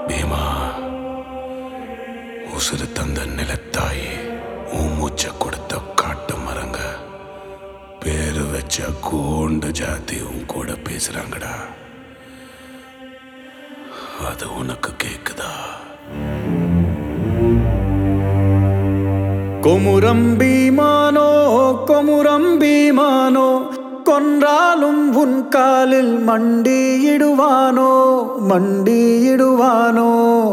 பீமா உசுறு தந்த நிலத்தாயே உன் மூச்சை கொடுத்த காட்டு மரங்க பேரு வச்ச கோண்டு ஜாதி உன் கூட பேசுறாங்கடா அது உனக்கு கேக்குதா கொமுரம் பீமானோ கொமுரம் பீமானோ கொன்றாலும் உன் காலில் மண்டியிடுவானோ மண்டியிடுவானோ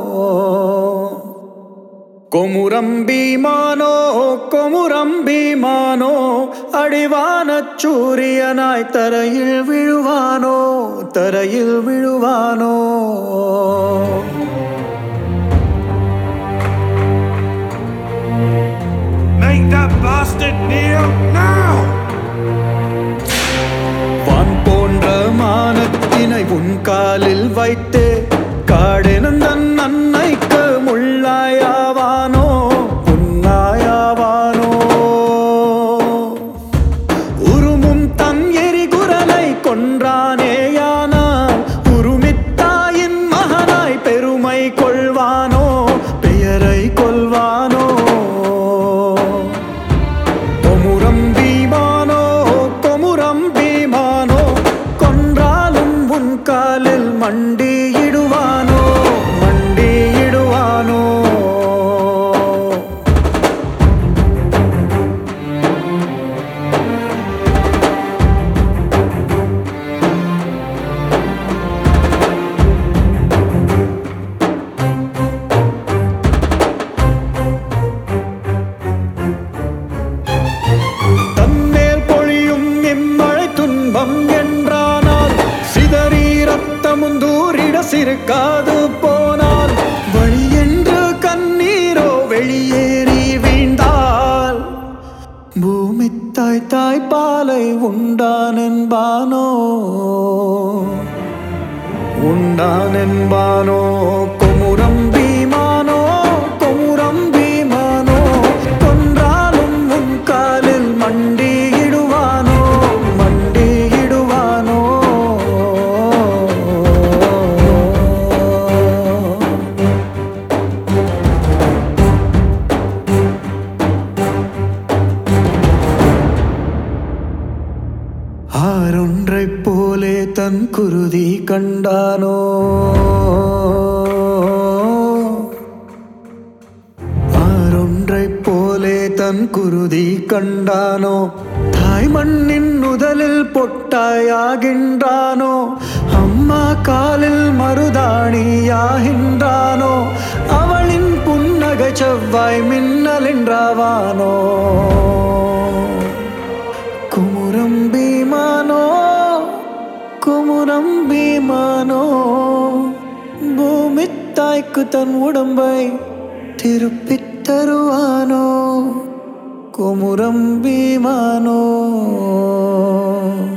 கொமுரம் பீமானோ கொமுரம் பீமானோ அடிவானச் சூரியனாய் தரையில் விழுவானோ தரையில் விழுவானோ Make that bastard kneel now! வான் போன்ற மானத்தினை உன் காலில் வைத்து காடெனந்தன் அன்னைக்கு முள்ளாயாவானோ உன்னாயாவானோ உருமும் தன் எரிகுரலை கொன்றானேயானால் உருமித்தாயின் மகனாய் பெருமை கொள்வானோ பெயரை கொள்வானோ கொமுரம் பீமானோ கொமுரம் பீமானோ கொன்றாலும் உன் காலில் மண்டியிடுவானோ மண்டியிடுவானோ தன்மேல் பொழியும் இம்மழை துன்பம் என்றானால் சிதறி ரத்தமுந்தூரிட சிறுக்காது போனால் வழி என்று கண்ணீரோ வெளியேறி வீழ்ந்தால் பூமி தாய் தாய் பாலை உண்டான் என்பானோ உண்டான் என்பானோ கொமுரம் பீமானோ கொமுரம் பீமானோ கொன்றாலும் உன் காலில் மண்டியிடுவானோ மண்டியிடுவானோ ஆறொன்றைப் போலே தன் குருதி கண்டானோ ஆறொன்றைப் போலே தன் குருதி கண்டானோ தாய் மண்ணின் முதலில் பொட்டாயாகின்றானோ அம்மா காலில் மருதாணியாகின்றானோ அவளின் புன்னகை செவ்வாய் மின்னலின்றாவானோ குமுரம் பீமானோ குமுரம் பீமானோ பூமி தாய்க்கு தன் உடம்பை திருப்பித் தருவானோ குமுரம் பீமானோ